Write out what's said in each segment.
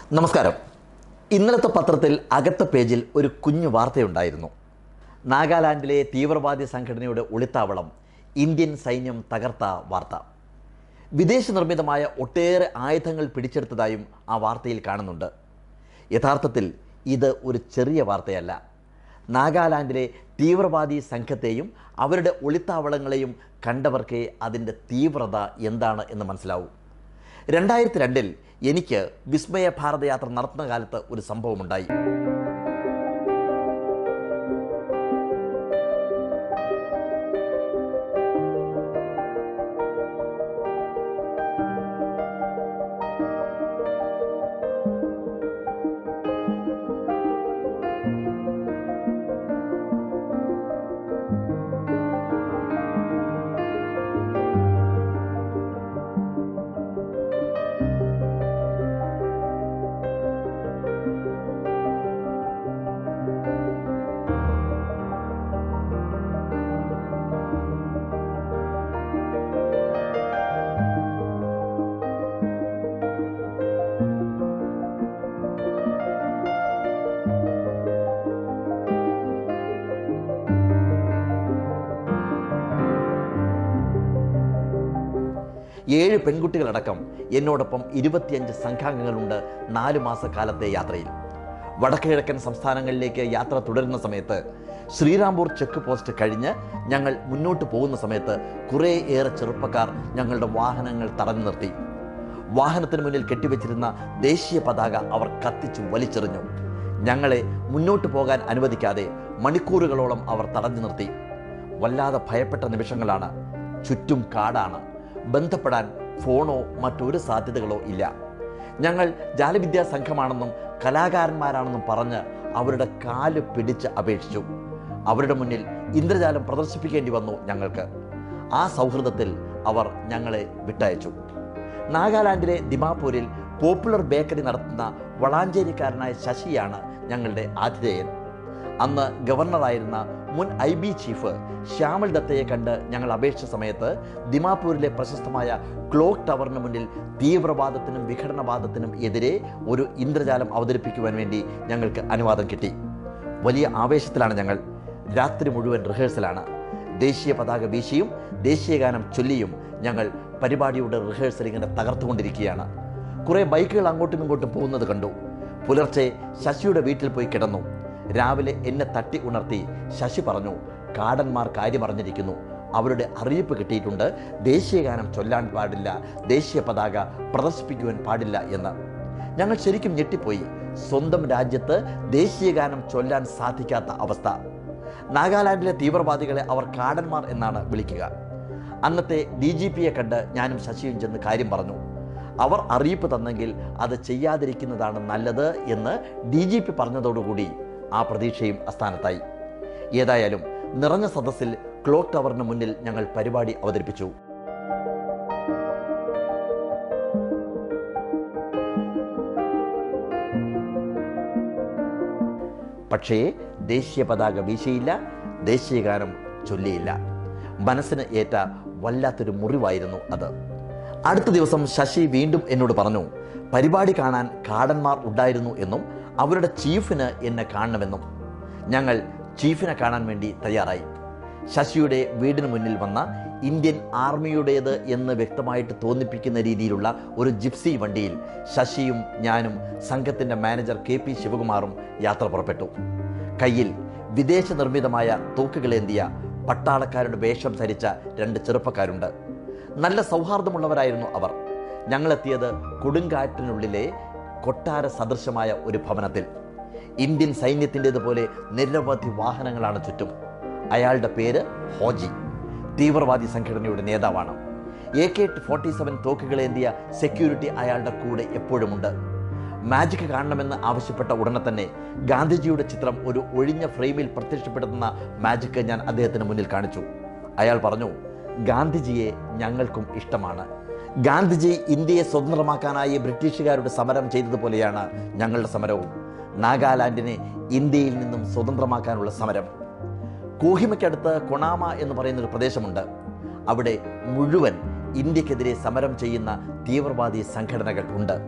നമസ്കാരം ഇന്നലത്തെ പത്രത്തിൽ അകത്ത പേജിൽ ഒരു കുഞ്ഞു വാർത്തയുണ്ടായിരുന്നു നാഗാലാൻഡിലെ തീവ്രവാദി സംഘടനയുടെ ഒളിത്താവളം ഇന്ത്യൻ സൈന്യം തകർത്ത വാർത്ത വിദേശ നിർമ്മിതമായ ഒട്ടേറെ ആയുധങ്ങൾ പിടിച്ചെടുത്തതായും ആ വാർത്തയിൽ കാണുന്നുണ്ട് യഥാർത്ഥത്തിൽ ഇത് ഒരു ചെറിയ വാർത്തയല്ല നാഗാലാൻഡിലെ തീവ്രവാദി സംഘത്തെയും അവരുടെ ഒളിത്താവളങ്ങളെയും കണ്ടവർക്കേ അതിൻ്റെ തീവ്രത എന്താണ് എന്ന് മനസ്സിലാവൂ രണ്ടായിരത്തി രണ്ടിൽ എനിക്ക് വിസ്മയ ഭാരതയാത്ര നടത്തുന്ന കാലത്ത് ഒരു സംഭവമുണ്ടായി ഏഴ് പെൺകുട്ടികളടക്കം എന്നോടൊപ്പം ഇരുപത്തിയഞ്ച് സംഘാംഗങ്ങളുണ്ട് നാല് മാസക്കാലത്തെ യാത്രയിൽ വടക്കുകിഴക്കൻ സംസ്ഥാനങ്ങളിലേക്ക് യാത്ര തുടരുന്ന സമയത്ത് ശ്രീരാംപൂർ ചെക്ക് പോസ്റ്റ് കഴിഞ്ഞ് ഞങ്ങൾ മുന്നോട്ട് പോകുന്ന സമയത്ത് കുറേ ഏറെ ചെറുപ്പക്കാർ ഞങ്ങളുടെ വാഹനങ്ങൾ തടഞ്ഞു നിർത്തി വാഹനത്തിന് മുന്നിൽ കെട്ടിവെച്ചിരുന്ന ദേശീയ പതാക അവർ കത്തിച്ചു വലിച്ചെറിഞ്ഞു ഞങ്ങളെ മുന്നോട്ട് പോകാൻ അനുവദിക്കാതെ മണിക്കൂറുകളോളം അവർ തടഞ്ഞു നിർത്തി വല്ലാതെ ഭയപ്പെട്ട നിമിഷങ്ങളാണ് ചുറ്റും കാടാണ് ബന്ധപ്പെടാൻ ഫോണോ മറ്റൊരു സാധ്യതകളോ ഇല്ല ഞങ്ങൾ ജാലവിദ്യാ സംഘമാണെന്നും കലാകാരന്മാരാണെന്നും പറഞ്ഞ് അവരുടെ കാല് പിടിച്ച് അപേക്ഷിച്ചു അവരുടെ മുന്നിൽ ഇന്ദ്രജാലം പ്രദർശിപ്പിക്കേണ്ടി വന്നു ഞങ്ങൾക്ക് ആ സൗഹൃദത്തിൽ അവർ ഞങ്ങളെ വിട്ടയച്ചു നാഗാലാൻഡിലെ ദിമാപൂരിൽ പോപ്പുലർ ബേക്കറി നടത്തുന്ന വളാഞ്ചേരിക്കാരനായ ശശിയാണ് ഞങ്ങളുടെ ആതിഥേയൻ അന്ന് ഗവർണറായിരുന്ന മുൻ ഐ ബി ചീഫ് ശ്യാമൽ ദത്തയെ കണ്ട് ഞങ്ങൾ അപേക്ഷിച്ച സമയത്ത് ദിമാപൂരിലെ പ്രശസ്തമായ ക്ലോക്ക് ടവറിന് മുന്നിൽ തീവ്രവാദത്തിനും വിഘടനവാദത്തിനും എതിരെ ഒരു ഇന്ദ്രജാലം അവതരിപ്പിക്കുവാൻ വേണ്ടി ഞങ്ങൾക്ക് അനുവാദം കിട്ടി വലിയ ആവേശത്തിലാണ് ഞങ്ങൾ രാത്രി മുഴുവൻ റിഹേഴ്സലാണ് ദേശീയ പതാക വീശിയും ദേശീയഗാനം ചൊല്ലിയും ഞങ്ങൾ പരിപാടിയുടെ റിഹേഴ്സൽ ഇങ്ങനെ തകർത്തുകൊണ്ടിരിക്കുകയാണ് കുറേ ബൈക്കുകൾ അങ്ങോട്ടും ഇങ്ങോട്ടും പോകുന്നത് കണ്ടു പുലർച്ചെ ശശിയുടെ വീട്ടിൽ പോയി കിടന്നു രാവിലെ എന്നെ തട്ടി ഉണർത്തി ശശി പറഞ്ഞു കാടന്മാർ കാര്യമറിഞ്ഞിരിക്കുന്നു അവരുടെ അറിയിപ്പ് കിട്ടിയിട്ടുണ്ട് ദേശീയഗാനം ചൊല്ലാൻ പാടില്ല ദേശീയ പതാക പ്രദർശിപ്പിക്കുവാൻ പാടില്ല എന്ന് ഞങ്ങൾ ശരിക്കും ഞെട്ടിപ്പോയി സ്വന്തം രാജ്യത്ത് ദേശീയഗാനം ചൊല്ലാൻ സാധിക്കാത്ത അവസ്ഥ നാഗാലാൻഡിലെ തീവ്രവാദികളെ അവർ കാടന്മാർ എന്നാണ് വിളിക്കുക അന്നത്തെ ഡി ജി പിയെ കണ്ട് ഞാനും ശശിയും ചെന്ന് കാര്യം പറഞ്ഞു അവർ അറിയിപ്പ് തന്നെങ്കിൽ അത് ചെയ്യാതിരിക്കുന്നതാണ് നല്ലത് എന്ന് ഡി ജി പി പറഞ്ഞതോടുകൂടി ആ പ്രതീക്ഷയും അസ്ഥാനത്തായി ഏതായാലും നിറഞ്ഞ സദസ്സിൽ ക്ലോക്ക് ടവറിന് മുന്നിൽ ഞങ്ങൾ പരിപാടി അവതരിപ്പിച്ചു പക്ഷേ ദേശീയ പതാക വീശിയില്ല ദേശീയഗാനം ചൊല്ലിയില്ല മനസ്സിന് ഏറ്റ വല്ലാത്തൊരു മുറിവായിരുന്നു അത് അടുത്ത ദിവസം ശശി വീണ്ടും എന്നോട് പറഞ്ഞു പരിപാടി കാണാൻ കാടന്മാർ ഉണ്ടായിരുന്നു എന്നും അവരുടെ ചീഫിന് എന്നെ കാണണമെന്നും ഞങ്ങൾ ചീഫിനെ കാണാൻ വേണ്ടി തയ്യാറായി ശശിയുടെ വീടിന് മുന്നിൽ വന്ന ഇന്ത്യൻ ആർമിയുടേത് എന്ന് വ്യക്തമായിട്ട് തോന്നിപ്പിക്കുന്ന രീതിയിലുള്ള ഒരു ജിപ്സി വണ്ടിയിൽ ശശിയും ഞാനും സംഘത്തിൻ്റെ മാനേജർ കെ പി ശിവകുമാറും യാത്ര പുറപ്പെട്ടു കയ്യിൽ വിദേശ നിർമ്മിതമായ തോക്കുകളേന്തിയ പട്ടാളക്കാരുടെ വേഷം ധരിച്ച രണ്ട് ചെറുപ്പക്കാരുണ്ട് നല്ല സൗഹാർദ്ദമുള്ളവരായിരുന്നു അവർ ഞങ്ങളെത്തിയത് കൊടുങ്കാറ്റിനുള്ളിലെ കൊട്ടാര സദൃശമായ ഒരു ഭവനത്തിൽ ഇന്ത്യൻ സൈന്യത്തിൻ്റെതുപോലെ നിരവധി വാഹനങ്ങളാണ് ചുറ്റും അയാളുടെ പേര് ഹോജി തീവ്രവാദി സംഘടനയുടെ നേതാവാണ് എ കെ ഫോർട്ടി സെവൻ തോക്കുകളേന്തിയ സെക്യൂരിറ്റി അയാളുടെ കൂടെ എപ്പോഴുമുണ്ട് മാജിക് കാണണമെന്ന് ആവശ്യപ്പെട്ട ഉടനെ തന്നെ ഗാന്ധിജിയുടെ ചിത്രം ഒരു ഒഴിഞ്ഞ ഫ്രെയിമിൽ പ്രത്യക്ഷപ്പെടുത്തുന്ന മാജിക് ഞാൻ അദ്ദേഹത്തിന് മുന്നിൽ കാണിച്ചു അയാൾ പറഞ്ഞു ഗാന്ധിജിയെ ഞങ്ങൾക്കും ഇഷ്ടമാണ് ഗാന്ധിജി ഇന്ത്യയെ സ്വതന്ത്രമാക്കാനായി ബ്രിട്ടീഷുകാരുടെ സമരം ചെയ്തതുപോലെയാണ് ഞങ്ങളുടെ സമരവും നാഗാലാൻഡിനെ ഇന്ത്യയിൽ നിന്നും സ്വതന്ത്രമാക്കാനുള്ള സമരം കോഹിമയ്ക്കടുത്ത് കൊണാമ എന്ന് പറയുന്ന ഒരു പ്രദേശമുണ്ട് അവിടെ മുഴുവൻ ഇന്ത്യക്കെതിരെ സമരം ചെയ്യുന്ന തീവ്രവാദി സംഘടനകൾ ഉണ്ട്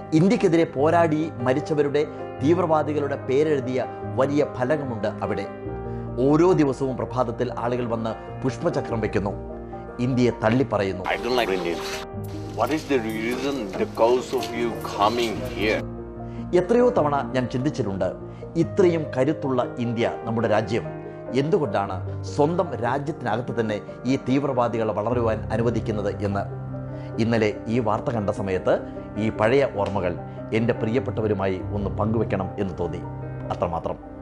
ഇന്ത്യക്കെതിരെ പോരാടി മരിച്ചവരുടെ തീവ്രവാദികളുടെ പേരെഴുതിയ വലിയ ഫലകമുണ്ട് അവിടെ ഓരോ ദിവസവും പ്രഭാതത്തിൽ ആളുകൾ വന്ന് പുഷ്പചക്രം വയ്ക്കുന്നു ഇന്ത്യയെ തള്ളിപ്പറയുന്നു I don't like Indians. What is the reason, the cause of you coming here? എത്രയോ തവണ ഞാൻ ചിന്തിച്ചിട്ടുണ്ട് ഇത്രയും കരുത്തുള്ള ഇന്ത്യ നമ്മുടെ രാജ്യം എന്തുകൊണ്ടാണ് സ്വന്തം രാജ്യത്തിനകത്ത് തന്നെ ഈ തീവ്രവാദികളെ വളരുവാൻ അനുവദിക്കുന്നത് എന്ന് ഇന്നലെ ഈ വാർത്ത കണ്ട സമയത്ത് ഈ പഴയ ഓർമ്മകൾ എൻ്റെ പ്രിയപ്പെട്ടവരുമായി ഒന്ന് പങ്കുവെക്കണം എന്ന് തോന്നി അത്രമാത്രം